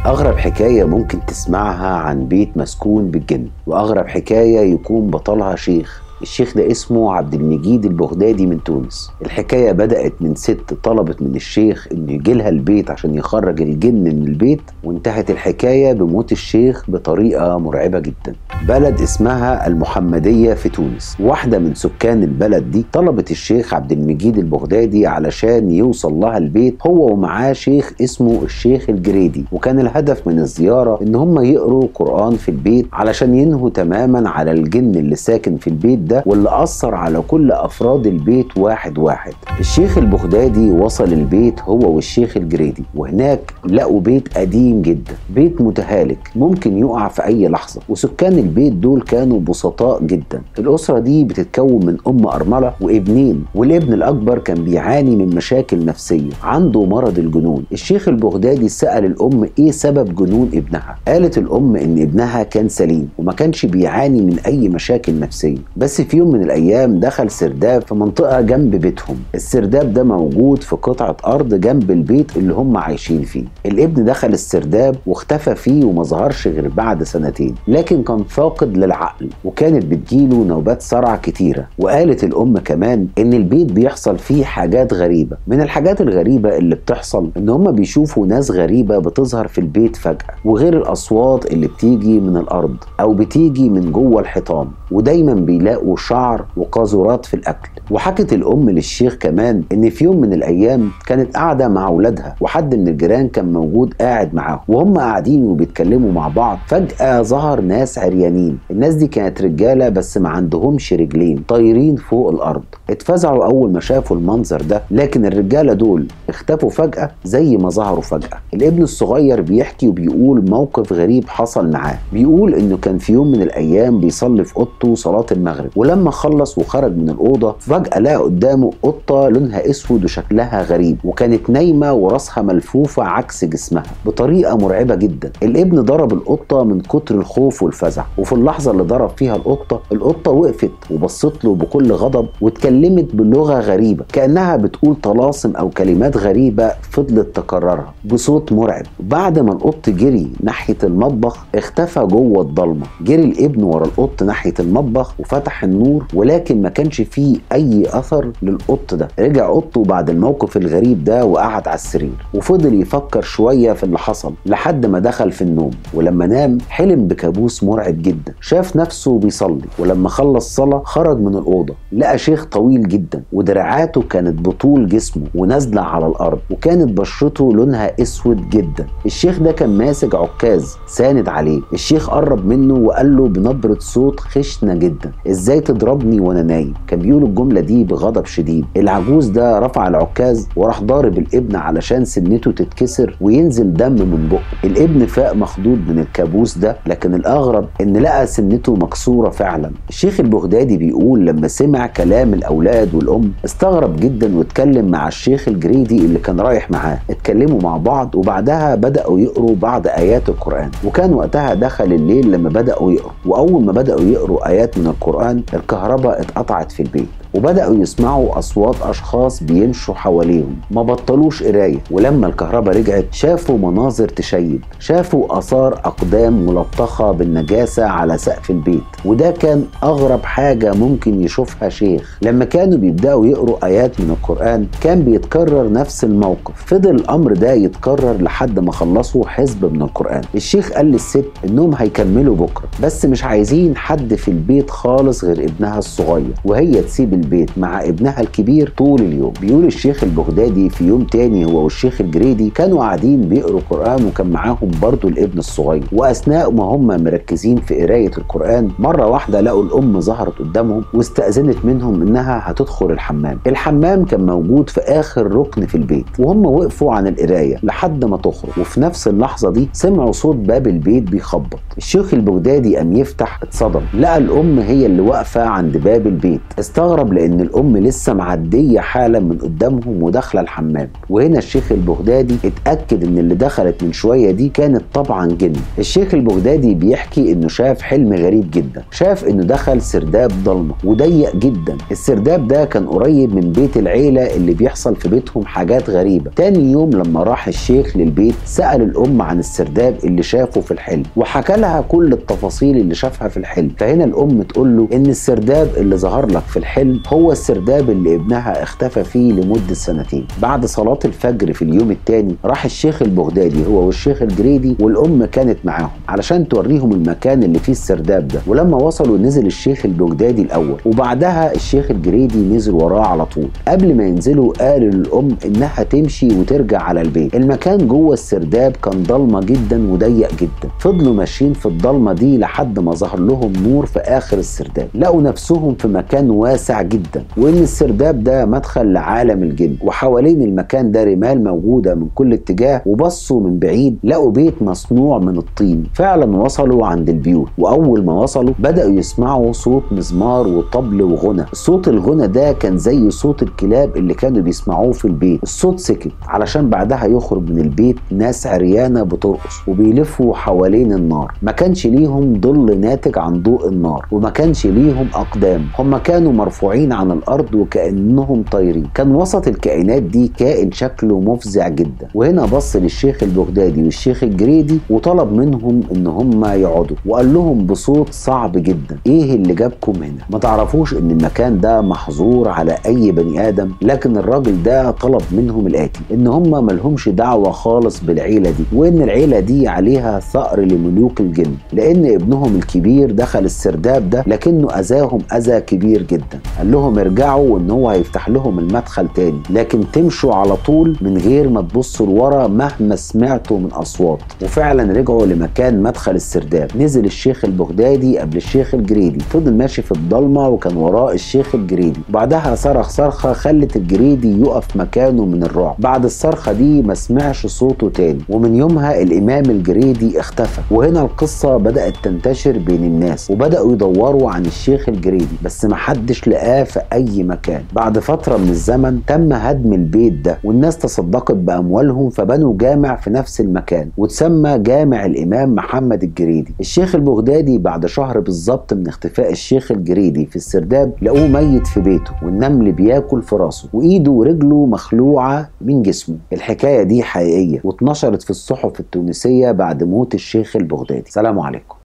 أغرب حكاية ممكن تسمعها عن بيت مسكون بالجن وأغرب حكاية يكون بطلها شيخ الشيخ ده اسمه عبد المجيد البغدادي من تونس الحكاية بدأت من ست طلبت من الشيخ انه يجي لها البيت عشان يخرج الجن من البيت وانتهت الحكاية بموت الشيخ بطريقة مرعبة جدا بلد اسمها المحمدية في تونس واحدة من سكان البلد دي طلبت الشيخ عبد المجيد البغدادي علشان يوصل لها البيت هو ومعاه شيخ اسمه الشيخ الجريدي وكان الهدف من الزيارة ان هم يقروا قرآن في البيت علشان ينهوا تماما على الجن اللي ساكن في البيت ده واللي أثر على كل أفراد البيت واحد واحد الشيخ البغدادي وصل البيت هو والشيخ الجريدي وهناك لقوا بيت قديم جدا بيت متهالك ممكن يقع في أي لحظة وسكان البيت دول كانوا بسطاء جدا الأسرة دي بتتكون من أم أرملة وابنين والابن الأكبر كان بيعاني من مشاكل نفسية عنده مرض الجنون الشيخ البغدادي سأل الأم إيه سبب جنون ابنها قالت الأم إن ابنها كان سليم وما كانش بيعاني من أي مشاكل نفسية بس في يوم من الايام دخل سرداب في منطقه جنب بيتهم السرداب ده موجود في قطعه ارض جنب البيت اللي هم عايشين فيه الابن دخل السرداب واختفى فيه وما ظهرش غير بعد سنتين لكن كان فاقد للعقل وكانت بتجيله نوبات صرع كتيره وقالت الام كمان ان البيت بيحصل فيه حاجات غريبه من الحاجات الغريبه اللي بتحصل ان هم بيشوفوا ناس غريبه بتظهر في البيت فجاه وغير الاصوات اللي بتيجي من الارض او بتيجي من جوه الحيطان ودايما بيلاقوا شعر وقاذورات في الاكل وحكت الام للشيخ كمان ان في يوم من الايام كانت قاعده مع اولادها وحد من الجيران كان موجود قاعد معاهم وهم قاعدين وبيتكلموا مع بعض فجاه ظهر ناس عريانين الناس دي كانت رجاله بس ما عندهمش رجلين طايرين فوق الارض اتفزعوا اول ما شافوا المنظر ده لكن الرجاله دول اختفوا فجاه زي ما ظهروا فجاه الابن الصغير بيحكي وبيقول موقف غريب حصل معاه بيقول انه كان في يوم من الايام بيصلي في اوضته صلاه المغرب ولما خلص وخرج من الاوضه فجاه لقى قدامه قطه لونها اسود وشكلها غريب وكانت نايمه وراسها ملفوفه عكس جسمها بطريقه مرعبه جدا الابن ضرب القطه من كتر الخوف والفزع وفي اللحظه اللي ضرب فيها القطه القطه وقفت وبصت له بكل غضب واتكلمت بلغه غريبه كانها بتقول طلاسم او كلمات غريبه فضلت تكررها بصوت مرعب بعد ما القط جري ناحيه المطبخ اختفى جوه الضلمه جري الابن ورا القط ناحيه المطبخ وفتح النور ولكن ما كانش فيه اي اثر للقط ده رجع اوضته بعد الموقف الغريب ده وقعد على السرير وفضل يفكر شويه في اللي حصل لحد ما دخل في النوم ولما نام حلم بكابوس مرعب جدا شاف نفسه بيصلي ولما خلص صلاه خرج من الاوضه لقى شيخ طويل جدا ودراعاته كانت بطول جسمه ونازله على الارض وكانت بشرته لونها اسود جدا الشيخ ده كان ماسك عكاز ساند عليه الشيخ قرب منه وقال له بنبره صوت خشنه جدا ازاي تضربني وانا نايم كان بيقول الجمله دي بغضب شديد العجوز ده رفع العكاز وراح ضارب الابن علشان سنته تتكسر وينزل دم من بقه الابن فاق مخضوض من الكابوس ده لكن الاغرب ان لقى سنته مكسوره فعلا الشيخ البغدادي بيقول لما سمع كلام الاولاد والام استغرب جدا واتكلم مع الشيخ الجريدي اللي كان رايح معاه اتكلموا مع بعض وبعدها بداوا يقروا بعض ايات القران وكان وقتها دخل الليل لما بداوا يقروا واول ما بداوا يقروا ايات من القران الكهرباء اتقطعت في البيت وبدأوا يسمعوا أصوات أشخاص بيمشوا حواليهم ما بطلوش قراية ولما الكهرباء رجعت شافوا مناظر تشيب شافوا آثار أقدام ملطخة بالنجاسة على سقف البيت وده كان أغرب حاجة ممكن يشوفها شيخ لما كانوا بيبدأوا يقروا آيات من القرآن كان بيتكرر نفس الموقف فضل الأمر ده يتكرر لحد ما خلصوا حزب من القرآن الشيخ قال للست إنهم هيكملوا بكرة بس مش عايزين حد في البيت خالص غير ابنها الصغير وهي تسيب البيت مع ابنها الكبير طول اليوم بيقول الشيخ البغدادي في يوم تاني هو والشيخ الجريدي كانوا قاعدين بيقروا قرآن وكان معاهم برضو الابن الصغير وأثناء ما هم مركزين في قراية القرآن مرة واحدة لقوا الأم ظهرت قدامهم واستأذنت منهم إنها هتدخل الحمام الحمام كان موجود في آخر ركن في البيت وهم وقفوا عن القراية لحد ما تخرج وفي نفس اللحظة دي سمعوا صوت باب البيت بيخبط الشيخ البغدادي قام يفتح اتصدم لقى الأم هي اللي واقفة عند باب البيت استغرب استغرب لان الام لسه معديه حالا من قدامهم وداخله الحمام وهنا الشيخ البغدادي اتاكد ان اللي دخلت من شويه دي كانت طبعا جن الشيخ البغدادي بيحكي انه شاف حلم غريب جدا شاف انه دخل سرداب ضلمه وضيق جدا السرداب ده كان قريب من بيت العيله اللي بيحصل في بيتهم حاجات غريبه تاني يوم لما راح الشيخ للبيت سال الام عن السرداب اللي شافه في الحلم وحكى لها كل التفاصيل اللي شافها في الحلم فهنا الام تقول له ان السرداب اللي ظهر لك في الحلم هو السرداب اللي ابنها اختفى فيه لمده سنتين بعد صلاه الفجر في اليوم الثاني راح الشيخ البغدادي هو والشيخ الجريدي والام كانت معاهم علشان توريهم المكان اللي فيه السرداب ده ولما وصلوا نزل الشيخ البغدادي الاول وبعدها الشيخ الجريدي نزل وراه على طول قبل ما ينزلوا قالوا للام انها تمشي وترجع على البيت المكان جوه السرداب كان ضلمه جدا وضيق جدا فضلوا ماشيين في الضلمه دي لحد ما ظهر لهم نور في اخر السرداب لقوا نفسهم في مكان واسع جدا وان السرداب ده مدخل لعالم الجن وحوالين المكان ده رمال موجوده من كل اتجاه وبصوا من بعيد لقوا بيت مصنوع من الطين فعلا وصلوا عند البيوت واول ما وصلوا بداوا يسمعوا صوت مزمار وطبل وغنى صوت الغنى ده كان زي صوت الكلاب اللي كانوا بيسمعوه في البيت الصوت سكت علشان بعدها يخرج من البيت ناس عريانه بترقص وبيلفوا حوالين النار ما كانش ليهم ظل ناتج عن ضوء النار وما كانش ليهم اقدام هم كانوا مرفوعين عن الارض وكانهم طايرين كان وسط الكائنات دي كائن شكله مفزع جدا وهنا بص للشيخ البغدادي والشيخ الجريدي وطلب منهم ان هم يقعدوا وقال لهم بصوت صعب جدا ايه اللي جابكم هنا ما تعرفوش ان المكان ده محظور على اي بني ادم لكن الراجل ده طلب منهم الاتي ان هم ملهمش دعوه خالص بالعيله دي وان العيله دي عليها ثأر لملوك الجن لان ابنهم الكبير دخل السرداب ده لكنه اذاهم اذى كبير جدا قال لهم ارجعوا وان هو هيفتح لهم المدخل تاني لكن تمشوا على طول من غير ما تبصوا لورا مهما سمعتوا من اصوات وفعلا رجعوا لمكان مدخل السرداب نزل الشيخ البغدادي قبل الشيخ الجريدي فضل ماشي في الضلمه وكان وراه الشيخ الجريدي وبعدها صرخ صرخه خلت الجريدي يقف مكانه من الرعب بعد الصرخه دي ما سمعش صوته تاني ومن يومها الامام الجريدي اختفى وهنا القصه بدات تنتشر بين الناس وبداوا يدوروا عن الشيخ الجريدي بس ما حدش لقاه في اي مكان بعد فتره من الزمن تم هدم البيت ده والناس تصدقت باموالهم فبنوا جامع في نفس المكان وتسمى جامع الامام محمد الجريدي الشيخ البغدادي بعد شهر بالظبط من اختفاء الشيخ الجريدي في السرداب لقوه ميت في بيته والنمل بياكل في راسه وايده ورجله مخلوعه من جسمه الحكايه دي حقيقيه واتنشرت في الصحف التونسيه بعد موت الشيخ البغدادي سلام عليكم